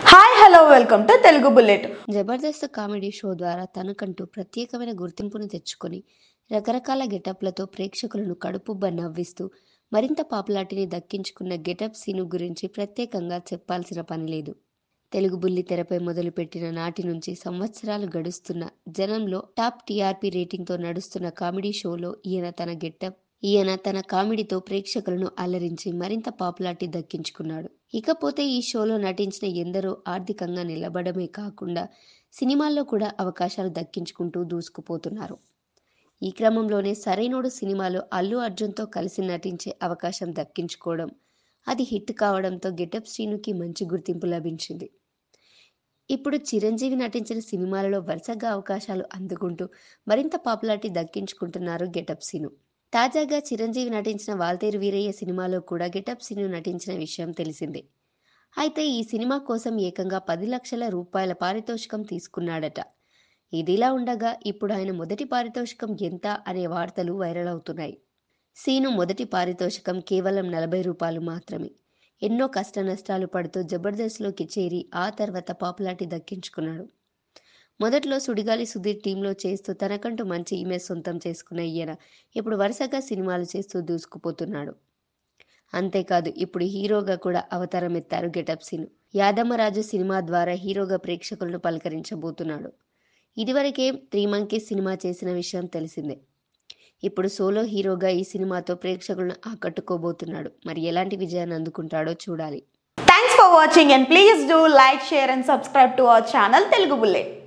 hi hello welcome to Telugu bullet Jabardasth comedy show ద్వారా తనకంటూ ప్రత్యేకమైన గుర్తింపును తెచ్చుకొని రకరకాల గెటప్లతో ప్రేక్షకులను కడుపుబ్బ నవ్విస్తూ మరింత పాపులారిటీని దక్కించుకున్న గెటప్ సీను గురించి ప్రత్యేకంగా చెప్పాల్సిన పని లేదు తెలుగు బుల్లి తెరపై మొదలుపెట్టిన నాటి నుంచి సంవత్సరాలు గడుస్తున్న జనంలో టాప్ టీఆర్పీ రేటింగ్తో నడుస్తున్న కామెడీ షోలో ఈయన తన గెటప్ ఈయన తన కామెడీతో ప్రేక్షకులను అలరించి మరింత పాపులారిటీ దక్కించుకున్నాడు ఇకపోతే ఈ షోలో నటించిన ఎందరో ఆర్థికంగా నిలబడమే కాకుండా సినిమాల్లో కూడా అవకాశాలు దక్కించుకుంటూ దూసుకుపోతున్నారు ఈ క్రమంలోనే సరైనోడు సినిమాలో అల్లు అర్జున్తో కలిసి నటించే అవకాశం దక్కించుకోవడం అది హిట్ కావడంతో గెటప్ శ్రీనుకి మంచి గుర్తింపు లభించింది ఇప్పుడు చిరంజీవి నటించిన సినిమాలలో వరుసగా అవకాశాలు అందుకుంటూ మరింత పాపులారిటీ దక్కించుకుంటున్నారు గెటప్ సీను తాజాగా చిరంజీవి నటించిన వాల్తేరు వీరయ్య సినిమాలో కూడా గెటప్ సీను నటించిన విషయం తెలిసిందే అయితే ఈ సినిమా కోసం ఏకంగా పది లక్షల రూపాయల పారితోషికం తీసుకున్నాడట ఇదిలా ఉండగా ఇప్పుడు ఆయన మొదటి పారితోషికం ఎంత అనే వార్తలు వైరల్ అవుతున్నాయి సీను మొదటి పారితోషికం కేవలం నలభై రూపాయలు మాత్రమే ఎన్నో కష్ట నష్టాలు పడుతూ జబర్దస్త్లోకి చేరి ఆ తర్వాత పాపులారిటీ దక్కించుకున్నాడు మొదట్లో సుడిగాలి సుధీర్ టీంలో చేస్తూ తనకంటూ మంచి ఇమేజ్ సొంతం చేసుకున్న ఈయన ఇప్పుడు వరుసగా సినిమాలు చేస్తూ దూసుకుపోతున్నాడు అంతేకాదు ఇప్పుడు హీరోగా కూడా అవతారం ఎత్తారు గెటప్ సీను యాదమ్మరాజు సినిమా ద్వారా హీరోగా ప్రేక్షకులను పలకరించబోతున్నాడు ఇదివరకే త్రీ మంకీస్ సినిమా చేసిన విషయం తెలిసిందే ఇప్పుడు సోలో హీరోగా ఈ సినిమాతో ప్రేక్షకులను ఆకట్టుకోబోతున్నాడు మరి ఎలాంటి విజయాన్ని అందుకుంటాడో చూడాలి thanks for watching and please do like share and subscribe to our channel Telugu bullet